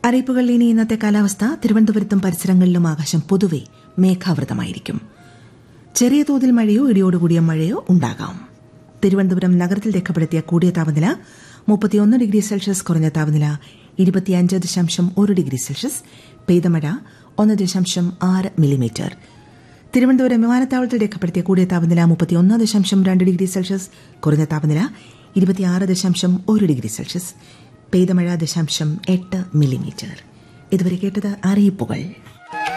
അറിയിപ്പുകളിൽ ഇനി ഇന്നത്തെ കാലാവസ്ഥ തിരുവനന്തപുരത്തും പരിസരങ്ങളിലും ആകാശം പൊതുവെ മേഘാവൃതമായിരിക്കും ചെറിയ തോതിൽ മഴയോ ഇടിയോടുകൂടിയ മഴയോ ഉണ്ടാകാം തിരുവനന്തപുരം നഗരത്തിൽ രേഖപ്പെടുത്തിയ കൂടിയ താപനില മുപ്പത്തിയൊന്ന് ഡിഗ്രി സെൽഷ്യസ് കുറഞ്ഞ താപനില ഇരുപത്തിയഞ്ച് ദശാംശം ഒരു ഡിഗ്രി സെൽഷ്യസ് പെയ്ത മഴ ഒന്ന് ദശാംശം ആറ് മില്ലിമീറ്റർ തിരുവനന്തപുരം വിമാനത്താവളത്തിൽ രേഖപ്പെടുത്തിയ കൂടിയ താപനില മുപ്പത്തിയൊന്ന് ദശാംശം രണ്ട് ഡിഗ്രി സെൽഷ്യസ് കുറഞ്ഞ താപനില ഇരുപത്തിയാറ് ദശാംശം ഒരു ഡിഗ്രി സെൽഷ്യസ് പെയ്ത മഴ ദശാംശം എട്ട് മില്ലിമീറ്റർ ഇതുവരെ കേട്ടത് അറിയിപ്പുകൾ